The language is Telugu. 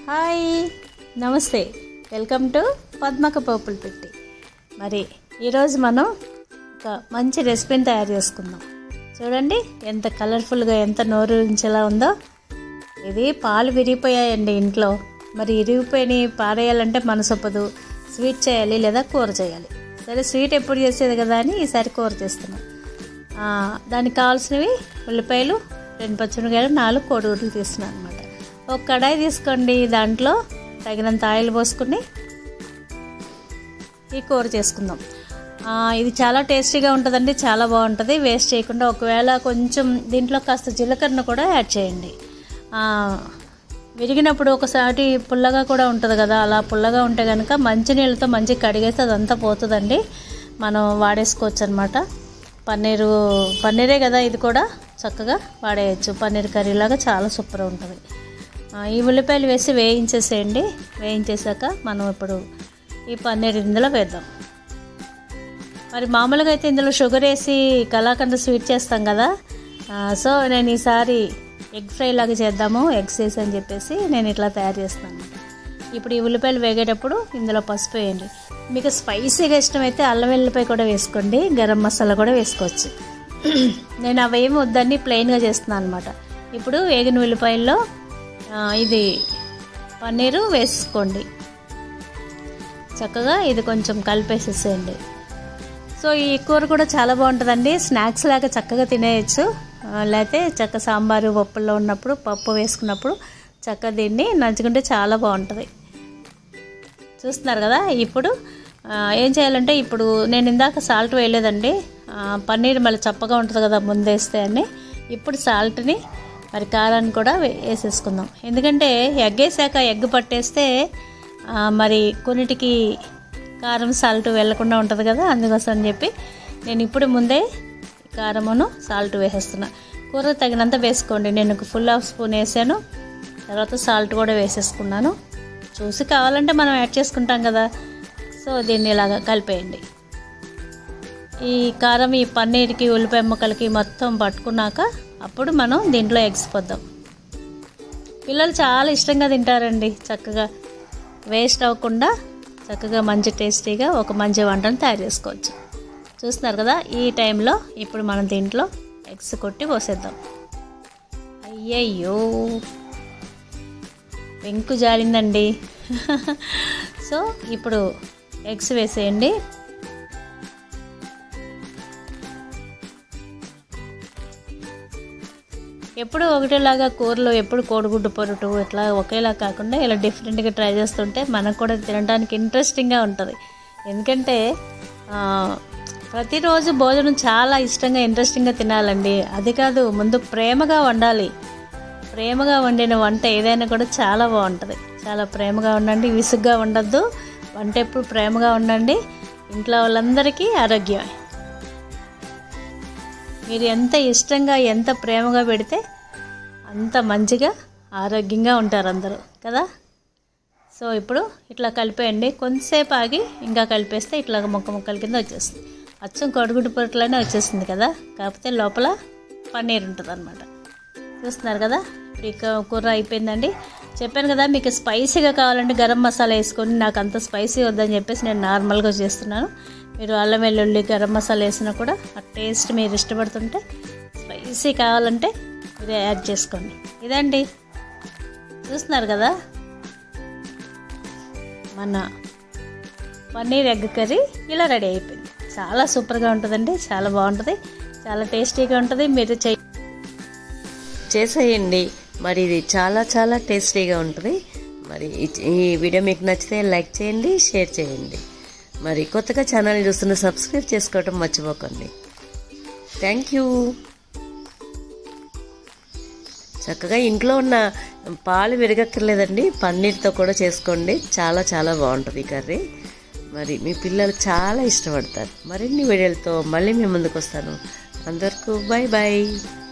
హాయ్ నమస్తే వెల్కమ్ టు పద్మక పోపులు పెట్టి మరి ఈరోజు మనం ఒక మంచి రెసిపీని తయారు చేసుకుందాం చూడండి ఎంత కలర్ఫుల్గా ఎంత నోరూరించేలా ఉందో ఇది పాలు విరిగిపోయాయండి ఇంట్లో మరి ఇరిగిపోయి పారేయాలంటే మనసొప్పదు స్వీట్ చేయాలి లేదా కూర చేయాలి సరే స్వీట్ ఎప్పుడు చేసేది కదా అని ఈసారి కూర చేస్తున్నాం ఆ, దానికి కావాల్సినవి ఉల్లిపాయలు రెండు పచ్చిమిరకాయలు నాలుగు కోడిగుడ్లు తీసుకున్నాను అనమాట ఒక కడాయి తీసుకోండి దాంట్లో తగినంత ఆయిల్ పోసుకుని ఈ కూర చేసుకుందాం ఆ, ఇది చాలా టేస్టీగా ఉంటుందండి చాలా బాగుంటుంది వేస్ట్ చేయకుండా ఒకవేళ కొంచెం దీంట్లో కాస్త జీలకర్ర కూడా యాడ్ చేయండి ఆ, విరిగినప్పుడు ఒకసారి పుల్లగా కూడా ఉంటుంది కదా అలా పుల్లగా ఉంటే కనుక మంచినీళ్ళతో మంచిగా కడిగేస్తే అదంతా పోతుందండి మనం వాడేసుకోవచ్చు అనమాట పన్నీరు పన్నీరే కదా ఇది కూడా చక్కగా వాడేయచ్చు పన్నీర్ కర్రీలాగా చాలా సూపర్ ఉంటుంది ఆ, ఈ ఉల్లిపాయలు వేసి వేయించేసేయండి వేయించేసాక మనం ఇప్పుడు ఈ పన్నీర్ ఇందులో వేద్దాం మరి మామూలుగా అయితే ఇందులో షుగర్ వేసి కలాకండ స్వీట్ చేస్తాం కదా ఆ, సో నేను ఈసారి ఎగ్ ఫ్రై లాగా చేద్దాము ఎగ్స్ వేసి అని చెప్పేసి నేను ఇట్లా తయారు చేస్తాను ఇప్పుడు ఈ ఉల్లిపాయలు వేగేటప్పుడు ఇందులో పసుపు వేయండి మీకు స్పైసీగా ఇష్టమైతే అల్లం వెల్లిపాయ కూడా వేసుకోండి గరం మసాలా కూడా వేసుకోవచ్చు నేను అవేమి వద్దని ప్లెయిన్గా చేస్తున్నాను అనమాట ఇప్పుడు వేగిన ఉల్లిపాయల్లో ఆ, ఇది పన్నీరు వేసుకోండి చక్కగా ఇది కొంచెం కలిపేసేసేయండి సో ఈ కూర కూడా చాలా బాగుంటుందండి స్నాక్స్ లాగా చక్కగా తినేయచ్చు ఆ, లేకపోతే చక్క సాంబారు పప్పుల్లో ఉన్నప్పుడు పప్పు వేసుకున్నప్పుడు చక్కగా దీన్ని నంచుకుంటే చాలా బాగుంటుంది చూస్తున్నారు కదా ఇప్పుడు ఆ, ఏం చేయాలంటే ఇప్పుడు నేను ఇందాక సాల్ట్ వేయలేదండి ఆ, పన్నీర్ మళ్ళీ చప్పగా ఉంటుంది కదా ముందేస్తే అని ఇప్పుడు సాల్ట్ని మరి కారాన్ని కూడా వే- వేసేసుకుందాం ఎందుకంటే ఎగ్ వేసాక ఎగ్ పట్టేస్తే ఆ, మరి కొన్నిటికి కారం సాల్ట్ వెళ్ళకుండా ఉంటుంది కదా అందుకోసం అని చెప్పి నేను ఇప్పుడు ముందే కారమును సాల్ట్ వేసేస్తున్నా కూర తగినంత వేసుకోండి నేను ఒక ఫుల్ హాఫ్ స్పూన్ వేసాను తర్వాత సాల్ట్ కూడా వేసేసుకున్నాను చూసి కావాలంటే మనం యాడ్ చేసుకుంటాం కదా సో దీన్ని ఇలాగా కలిపేయండి ఈ కారం ఈ పన్నీర్కి ఉల్లిపాయ ముక్కలకి మొత్తం పట్టుకున్నాక అప్పుడు మనం దీంట్లో ఎగ్స్ పొద్దాం పిల్లలు చాలా ఇష్టంగా తింటారండి చక్కగా వేస్ట్ అవ్వకుండా చక్కగా మంచి టేస్టీగా ఒక మంచి వంటను తయారు చేసుకోవచ్చు చూస్తున్నారు కదా ఈ టైంలో ఇప్పుడు మనం దీంట్లో ఎగ్స్ కొట్టి పోసేద్దాం అయ్యయ్యో పెంకు జారిందండి సో ఇప్పుడు ఎగ్స్ వేసేయండి ఎప్పుడు ఒకటేలాగా కూరలో ఎప్పుడు కోడిగుడ్డు పొరుటు ఇట్లా ఒకేలా కాకుండా ఇలా డిఫరెంట్గా ట్రై చేస్తుంటే మనకు కూడా తినడానికి ఇంట్రెస్టింగ్గా ఉంటుంది ఎందుకంటే ఆ, ప్రతిరోజు భోజనం చాలా ఇష్టంగా ఇంట్రెస్టింగ్గా తినాలండి అది కాదు ముందు ప్రేమగా వండాలి ప్రేమగా వండిన వంట ఏదైనా కూడా చాలా బాగుంటుంది చాలా ప్రేమగా ఉండండి విసుగ్గా ఉండద్దు వంట ఎప్పుడు ప్రేమగా ఉండండి ఇంట్లో వాళ్ళందరికీ ఆరోగ్యమే మీరు ఎంత ఇష్టంగా ఎంత ప్రేమగా పెడితే అంత మంచిగా ఆరోగ్యంగా ఉంటారు అందరూ కదా సో ఇప్పుడు ఇట్లా కలిపేయండి కొంతసేపు ఆగి ఇంకా కలిపేస్తే ఇట్లా ముక్క ముక్కల కింద వచ్చేస్తుంది అచ్చం కొడుగుడ్డు పొరట్లోనే వచ్చేసింది కదా కాకపోతే లోపల పన్నీర్ ఉంటుంది అనమాట చూస్తున్నారు కదా ఇప్పుడు ఇక కూర అయిపోయిందండి చెప్పాను కదా మీకు స్పైసీగా కావాలంటే గరం మసాలా వేసుకొని నాకు అంత స్పైసీ వద్దని చెప్పేసి నేను నార్మల్గా చేస్తున్నాను మీరు అల్లం వెల్లుల్లి గరం మసాలా వేసినా కూడా ఆ టేస్ట్ మీరు ఇష్టపడుతుంటే స్పైసీ కావాలంటే మీరు యాడ్ చేసుకోండి ఇదండి చూస్తున్నారు కదా మన పన్నీర్ ఎగ్ కర్రీ ఇలా రెడీ అయిపోయింది చాలా సూపర్గా ఉంటుందండి చాలా బాగుంటుంది చాలా టేస్టీగా ఉంటుంది మీరు చే చేసేయండి మరి ఇది చాలా చాలా టేస్టీగా ఉంటుంది మరి ఈ- ఈ వీడియో మీకు నచ్చితే లైక్ చేయండి షేర్ చేయండి మరి కొత్తగా ఛానల్ చూస్తున్న సబ్స్క్రైబ్ చేసుకోవటం మర్చిపోకండి థ్యాంక్ యూ చక్కగా ఇంట్లో ఉన్న పాలు విరగక్కర్లేదండి పన్నీర్తో కూడా చేసుకోండి చాలా చాలా బాగుంటుంది ఈ కర్రీ మరి మీ పిల్లలు చాలా ఇష్టపడతారు మరిన్ని వీడియోలతో మళ్ళీ మీ ముందుకు వస్తాను అందరికీ బాయ్ బాయ్